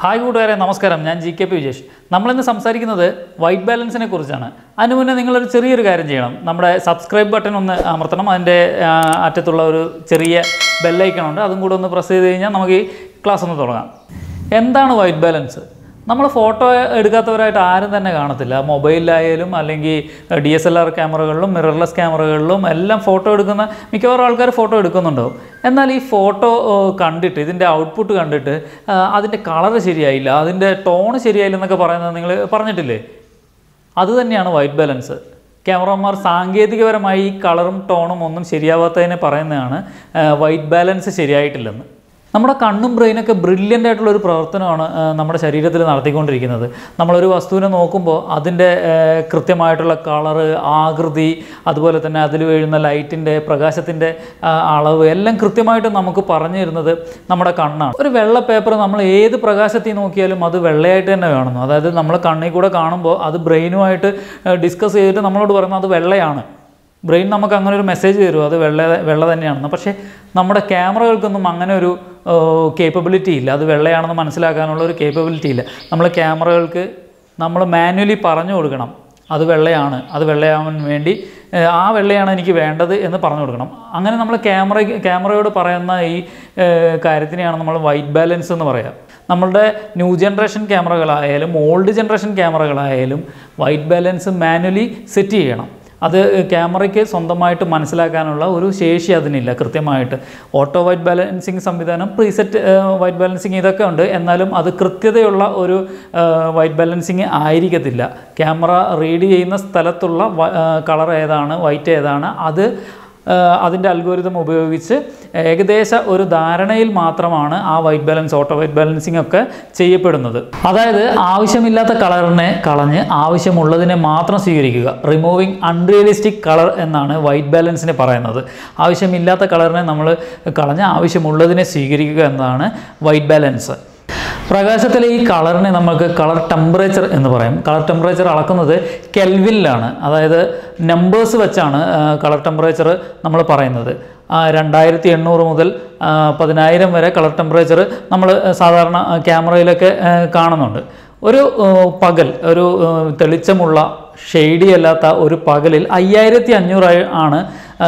hi കൂട്ടുകാരെ നമസ്കാരം ഞാൻ ജി കെ പി വിജേഷ് നമ്മളിന്ന് സംസാരിക്കുന്നത് വൈറ്റ് ബാലൻസിനെ കുറിച്ചാണ് അതിന് മുന്നേ നിങ്ങളൊരു ചെറിയൊരു കാര്യം ചെയ്യണം നമ്മുടെ സബ്സ്ക്രൈബ് ബട്ടൺ ഒന്ന് അമർത്തണം അതിൻ്റെ ആ, അറ്റത്തുള്ള ഒരു ചെറിയ ബെല്ലൈക്കൺ ഉണ്ട് അതും കൂടെ ഒന്ന് പ്രസ് ചെയ്ത് കഴിഞ്ഞാൽ നമുക്ക് ഈ ക്ലാസ് ഒന്ന് തുടങ്ങാം എന്താണ് വൈറ്റ് ബാലൻസ് നമ്മൾ ഫോട്ടോ എടുക്കാത്തവരായിട്ട് ആരും തന്നെ കാണത്തില്ല മൊബൈലിലായാലും അല്ലെങ്കിൽ ഡി എസ് എൽ ആർ ക്യാമറകളിലും മിറർലെസ് ക്യാമറകളിലും എല്ലാം ഫോട്ടോ എടുക്കുന്ന മിക്കവാറും ആൾക്കാർ ഫോട്ടോ എടുക്കുന്നുണ്ടാവും എന്നാൽ ഈ ഫോട്ടോ കണ്ടിട്ട് ഇതിൻ്റെ ഔട്ട്പുട്ട് കണ്ടിട്ട് ആ, അതിൻ്റെ കളർ ശരിയായില്ല അതിൻ്റെ ടോൺ ശരിയായില്ല എന്നൊക്കെ പറയുന്നത് നിങ്ങൾ പറഞ്ഞിട്ടില്ലേ അത് തന്നെയാണ് വൈറ്റ് ബാലൻസ് ക്യാമറമാർ സാങ്കേതികപരമായി ഈ കളറും ടോണും ഒന്നും ശരിയാവാത്തതിനെ പറയുന്നതാണ് വൈറ്റ് ബാലൻസ് ശരിയായിട്ടില്ലെന്ന് നമ്മുടെ കണ്ണും ബ്രെയിനൊക്കെ ബ്രില്യൻ്റ് ആയിട്ടുള്ള ഒരു പ്രവർത്തനമാണ് ആ, നമ്മുടെ ശരീരത്തിൽ നടത്തിക്കൊണ്ടിരിക്കുന്നത് നമ്മളൊരു വസ്തുവിനെ നോക്കുമ്പോൾ അതിൻ്റെ ആ, കൃത്യമായിട്ടുള്ള കളറ് ആകൃതി അതുപോലെ തന്നെ അതിൽ വീഴുന്ന ലൈറ്റിൻ്റെ പ്രകാശത്തിൻ്റെ ആ, അളവ് എല്ലാം കൃത്യമായിട്ട് നമുക്ക് പറഞ്ഞു തരുന്നത് നമ്മുടെ കണ്ണാണ് ഒരു വെള്ള പേപ്പർ നമ്മൾ ഏത് പ്രകാശത്തിൽ നോക്കിയാലും അത് വെള്ളയായിട്ട് തന്നെ കാണുന്നു അതായത് നമ്മൾ കണ്ണിൽ കൂടെ കാണുമ്പോൾ അത് ബ്രെയിനുമായിട്ട് ഡിസ്കസ് ചെയ്തിട്ട് നമ്മളോട് പറയുന്നത് അത് വെള്ളയാണ് ബ്രെയിൻ നമുക്ക് അങ്ങനെ ഒരു മെസ്സേജ് തരും അത് വെള്ള വെള്ള തന്നെയാണെന്ന് പക്ഷേ നമ്മുടെ ക്യാമറകൾക്കൊന്നും അങ്ങനെ ഒരു കേപ്പബിലിറ്റി ഇല്ല അത് വെള്ളയാണെന്ന് മനസ്സിലാക്കാനുള്ള ഒരു കേപ്പബിലിറ്റി ഇല്ല നമ്മൾ ക്യാമറകൾക്ക് നമ്മൾ മാനുവലി പറഞ്ഞു കൊടുക്കണം അത് വെള്ളയാണ് അത് വെള്ളയാവാൻ വേണ്ടി ഏഹ്, ആ വെള്ളയാണ് എനിക്ക് വേണ്ടത് എന്ന് പറഞ്ഞു കൊടുക്കണം അങ്ങനെ നമ്മൾ ക്യാമറ ക്യാമറയോട് പറയുന്ന ഈ ഏഹ്, കാര്യത്തിനെയാണ് നമ്മൾ വൈറ്റ് ബാലൻസ് എന്ന് പറയുക നമ്മളുടെ ന്യൂ ജനറേഷൻ ക്യാമറകളായാലും ഓൾഡ് ജനറേഷൻ ക്യാമറകളായാലും വൈറ്റ് ബാലൻസ് മാനുവലി സെറ്റ് ചെയ്യണം അത് ക്യാമറയ്ക്ക് സ്വന്തമായിട്ട് മനസ്സിലാക്കാനുള്ള ഒരു ശേഷി അതിനില്ല കൃത്യമായിട്ട് ഓട്ടോ വൈറ്റ് ബാലൻസിങ് സംവിധാനം പ്രീസെറ്റ് വൈറ്റ് ബാലൻസിങ് ഇതൊക്കെ ഉണ്ട് എന്നാലും അത് കൃത്യതയുള്ള ഒരു വൈറ്റ് ബാലൻസിങ് ആയിരിക്കത്തില്ല ക്യാമറ റീഡ് ചെയ്യുന്ന സ്ഥലത്തുള്ള കളർ ഏതാണ് വൈറ്റ് ഏതാണ് അത് അതിൻ്റെ അൽഗോരിതം ഉപയോഗിച്ച് ഏകദേശ ഒരു ധാരണയിൽ മാത്രമാണ് ആ white balance auto white balancing ഒക്കെ ചെയ്യപ്പെടുന്നത് അതായത് ആവശ്യമില്ലാത്ത കളറിനെ കളഞ്ഞ് ആവശ്യമുള്ളതിനെ മാത്രം സ്വീകരിക്കുക റിമൂവിങ് അൺറിയലിസ്റ്റിക് കളർ എന്നാണ് വൈറ്റ് ബാലൻസിനെ പറയുന്നത് ആവശ്യമില്ലാത്ത കളറിനെ നമ്മൾ കളഞ്ഞ് ആവശ്യമുള്ളതിനെ സ്വീകരിക്കുക എന്നതാണ് വൈറ്റ് ബാലൻസ് പ്രകാശത്തിലെ ഈ കളറിനെ നമുക്ക് കളർ ടെമ്പറേച്ചർ എന്ന് പറയും കളർ ടെമ്പറേച്ചർ അളക്കുന്നത് കെൽവിനിലാണ് അതായത് നമ്പേഴ്സ് വെച്ചാണ് കളർ ടെമ്പറേച്ചർ നമ്മൾ പറയുന്നത് ആ, രണ്ടായിരത്തി എണ്ണൂറ് മുതൽ ആ, പതിനായിരം വരെ കളർ ടെമ്പറേച്ചർ നമ്മൾ സാധാരണ ആ, ക്യാമറയിലൊക്കെ ആ, കാണുന്നുണ്ട് ഒരു ആ, പകൽ ഒരു ആ, തെളിച്ചമുള്ള ഷെയ്ഡി അല്ലാത്ത ഒരു പകലിൽ അയ്യായിരത്തി അഞ്ഞൂറ് ആണ്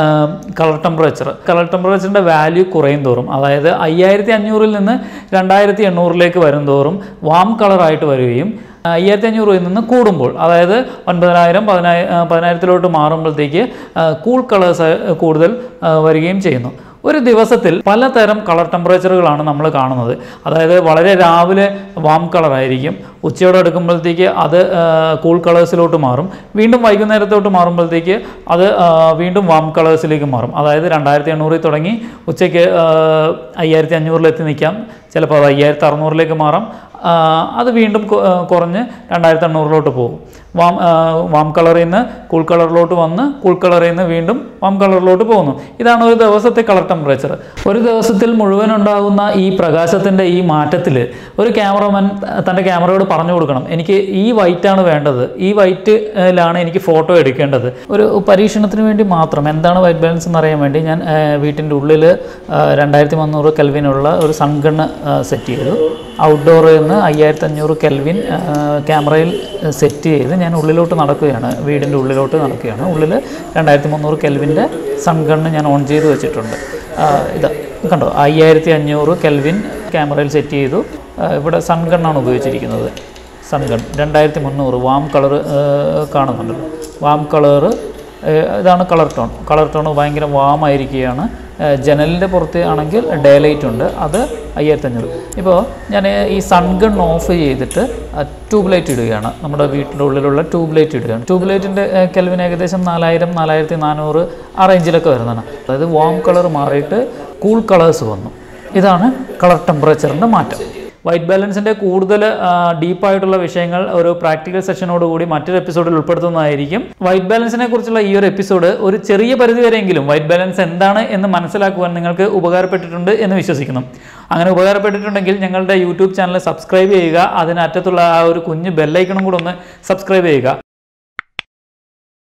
കളർ ടെമ്പറേച്ചർ കളർ ടെമ്പറേച്ചറിൻ്റെ വാല്യൂ കുറയും തോറും അതായത് അയ്യായിരത്തി അഞ്ഞൂറിൽ നിന്ന് രണ്ടായിരത്തി എണ്ണൂറിലേക്ക് വരും തോറും വാം കളറായിട്ട് വരികയും അയ്യായിരത്തി അഞ്ഞൂറിൽ നിന്ന് കൂടുമ്പോൾ അതായത് ഒൻപതിനായിരം പതിനായി പതിനായിരത്തിലോട്ട് മാറുമ്പോഴത്തേക്ക് കൂൾ കളേഴ്സ് കൂടുതൽ ആ, വരികയും ചെയ്യുന്നു ഒരു ദിവസത്തിൽ പലതരം കളർ ടെമ്പറേച്ചറുകളാണ് നമ്മൾ കാണുന്നത് അതായത് വളരെ രാവിലെ വാം കളറായിരിക്കും ഉച്ചയോടെ എടുക്കുമ്പോഴത്തേക്ക് അത് കൂൾ കളേഴ്സിലോട്ട് മാറും വീണ്ടും വൈകുന്നേരത്തോട്ട് മാറുമ്പോഴത്തേക്ക് അത് ആ, വീണ്ടും വാം കളേഴ്സിലേക്ക് മാറും അതായത് രണ്ടായിരത്തി എണ്ണൂറിൽ തുടങ്ങി ഉച്ചയ്ക്ക് അയ്യായിരത്തി അഞ്ഞൂറിലെത്തി നിൽക്കാം ചിലപ്പോൾ അത് അയ്യായിരത്തി അറുന്നൂറിലേക്ക് മാറാം ആ, അത് വീണ്ടും കൊ- ആ, കുറഞ്ഞ് രണ്ടായിരത്തി എണ്ണൂറിലോട്ട് പോകും വാം ആ, വാം കളറിൽ നിന്ന് കൂൾ കളറിലോട്ട് വന്ന് കൂൾ കളറിൽ നിന്ന് വീണ്ടും വാം കളറിലോട്ട് പോകുന്നു ഇതാണ് ഒരു ദിവസത്തെ കളർ ടെമ്പറേച്ചർ ഒരു ദിവസത്തിൽ മുഴുവൻ ഉണ്ടാകുന്ന ഈ പ്രകാശത്തിൻ്റെ ഈ മാറ്റത്തിൽ ഒരു ക്യാമറമാൻ തൻ്റെ ക്യാമറയോട് പറഞ്ഞു കൊടുക്കണം എനിക്ക് ഈ വൈറ്റാണ് വേണ്ടത് ഈ വൈറ്റിലാണ് എനിക്ക് ഫോട്ടോ എടുക്കേണ്ടത് ഒരു പരീക്ഷണത്തിന് വേണ്ടി മാത്രം എന്താണ് വൈറ്റ് ബാലൻസ് എന്ന് അറിയാൻ വേണ്ടി ഞാൻ വീട്ടിൻ്റെ ഉള്ളിൽ രണ്ടായിരത്തി മുന്നൂറ് കെൽവിനുള്ള ഒരു സൺഗണ്ണ് സെറ്റ് ചെയ്തു ഔട്ട്ഡോറിൽ നിന്ന് അയ്യായിരത്തി അഞ്ഞൂറ് കെൽവിൻ ക്യാമറയിൽ സെറ്റ് ചെയ്ത് ഞാൻ ഉള്ളിലോട്ട് നടക്കുകയാണ് വീടിൻ്റെ ഉള്ളിലോട്ട് നടക്കുകയാണ് ഉള്ളിൽ രണ്ടായിരത്തി മുന്നൂറ് കെൽവിൻ്റെ സൺഗണ്ണ് ഞാൻ ഓൺ ചെയ്ത് വെച്ചിട്ടുണ്ട് ആ, ഇതാ കണ്ടോ അയ്യായിരത്തി അഞ്ഞൂറ് കെൽവിൻ ക്യാമറയിൽ സെറ്റ് ചെയ്തു ആ, ഇവിടെ സൺഗണ്ണാണ് ഉപയോഗിച്ചിരിക്കുന്നത് സൺഗൺ രണ്ടായിരത്തി മുന്നൂറ് വാം കളർ കാണുന്നുണ്ടല്ലോ വാം കളറ് ഇതാണ് കളർ ടോൺ കളർ ടോൺ ഭയങ്കര വാം ആയിരിക്കുകയാണ് ജനലിൻ്റെ പുറത്ത് ആണെങ്കിൽ ഡേ ലൈറ്റ് ഉണ്ട് അത് അയ്യായിരത്തഞ്ഞൂറ് ഇപ്പോൾ ഞാൻ ഈ സൺഗൺ ഓഫ് ചെയ്തിട്ട് ട്യൂബ് ലൈറ്റ് ഇടുകയാണ് നമ്മുടെ വീട്ടിൻ്റെ ഉള്ളിലുള്ള ട്യൂബ് ലൈറ്റ് ഇടുകയാണ് ട്യൂബ് ലൈറ്റിൻ്റെ കെൽവിന് ഏകദേശം നാലായിരം നാലായിരത്തി നാനൂറ് ആ റേഞ്ചിലൊക്കെ വരുന്നതാണ് അതായത് വാം കളർ മാറിയിട്ട് കൂൾ കളേഴ്സ് വന്നു ഇതാണ് കളർ ടെമ്പറേച്ചറിൻ്റെ മാറ്റം വൈറ്റ് ബാലൻസിൻ്റെ കൂടുതൽ ഡീപ്പായിട്ടുള്ള വിഷയങ്ങൾ ഒരു പ്രാക്ടിക്കൽ സെഷനോടുകൂടി മറ്റൊരു എപ്പിസോഡിൽ ഉൾപ്പെടുത്തുന്നതായിരിക്കും വൈറ്റ് ബാലൻസിനെ കുറിച്ചുള്ള ഈ ഒരു എപ്പിസോഡ് ഒരു ചെറിയ പരിധി വരെയെങ്കിലും വൈറ്റ് ബാലൻസ് എന്താണ് എന്ന് മനസ്സിലാക്കുവാൻ നിങ്ങൾക്ക് ഉപകാരപ്പെട്ടിട്ടുണ്ട് എന്ന് വിശ്വസിക്കുന്നു അങ്ങനെ ഉപകാരപ്പെട്ടിട്ടുണ്ടെങ്കിൽ ഞങ്ങളുടെ യൂട്യൂബ് ചാനൽ സബ്സ്ക്രൈബ് ചെയ്യുക അതിനറ്റത്തുള്ള ആ ഒരു കുഞ്ഞ് ബെല്ലൈക്കണും കൂടെ ഒന്ന് സബ്സ്ക്രൈബ് ചെയ്യുക